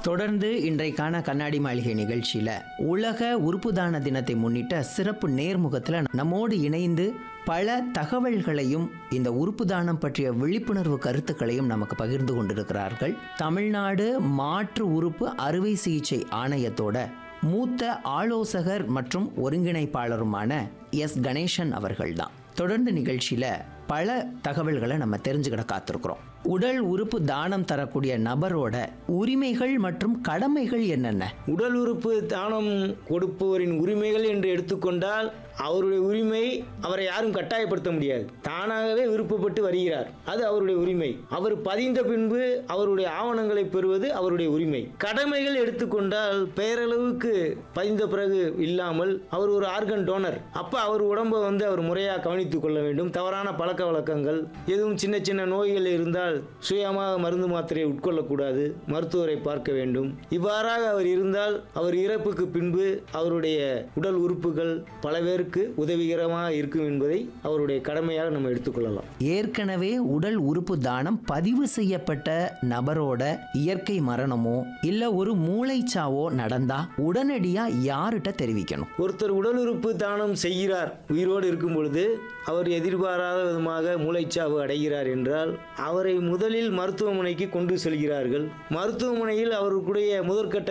தொடர்ந்து இன்றைக்கான கண்ணாடி மாளிகை நிகழ்ச்சியில உலக உறுப்பு தான தினத்தை முன்னிட்ட சிறப்பு நேர்முகத்துல நம்மோடு இணைந்து பல தகவல்களையும் இந்த உறுப்பு தானம் பற்றிய விழிப்புணர்வு கருத்துக்களையும் நமக்கு பகிர்ந்து கொண்டிருக்கிறார்கள் தமிழ்நாடு மாற்று உறுப்பு அறுவை சிகிச்சை ஆணையத்தோட மூத்த ஆலோசகர் மற்றும் ஒருங்கிணைப்பாளருமான எஸ் கணேசன் அவர்கள்தான் தொடர்ந்து நிகழ்ச்சியில பல தகவல்களை நம்ம தெரிஞ்சுக்கிட காத்திருக்கிறோம் உடல் உறுப்பு தானம் தரக்கூடிய நபரோட உரிமைகள் மற்றும் கடமைகள் என்னென்ன உடல் உறுப்பு தானம் கொடுப்பவரின் உரிமைகள் என்று எடுத்துக்கொண்டால் அவருடைய உரிமை அவரை யாரும் கட்டாயப்படுத்த முடியாது தானாகவே விருப்பப்பட்டு வருகிறார் அது அவருடைய உரிமை அவர் பதிந்த பின்பு அவருடைய ஆவணங்களை பெறுவது அவருடைய உரிமை கடமைகள் எடுத்துக்கொண்டால் பெயரளவுக்கு பதிந்த பிறகு இல்லாமல் அவர் ஒரு ஆர்கன் டோனர் அப்ப அவர் உடம்பை வந்து அவர் முறையாக கவனித்துக் கொள்ள வேண்டும் தவறான பழக்க வழக்கங்கள் எதுவும் சின்ன சின்ன நோய்கள் இருந்தால் சுயமாக மருந்து மாத்திரை உட்கொள்ளக்கூடாது மருத்துவரை பார்க்க வேண்டும் இவ்வாறாக அவர் இருந்தால் அவர் இறப்புக்கு பின்பு அவருடைய உடல் உறுப்புகள் பல பேருக்கு உதவிகரமாக இருக்கும் என்பதை அவருடைய கடமையாக நம்ம எடுத்துக்கொள்ளலாம் ஏற்கனவே உடல் உறுப்பு தானம் பதிவு செய்யப்பட்ட நபரோட இயற்கை மரணமோ இல்ல ஒரு மூளைச்சாவோ நடந்தா உடனடியா யார்கிட்ட தெரிவிக்கணும் ஒருத்தர் உடல் உறுப்பு தானம் செய்கிறார் உயிரோடு இருக்கும் பொழுது அவர் எதிர்பாராத விதமாக மூளைச்சாவு அடைகிறார் என்றால் அவரை முதலில் மருத்துவமனைக்கு கொண்டு செல்கிறார்கள் மருத்துவமனையில் அவருக்குடைய முதற்கட்ட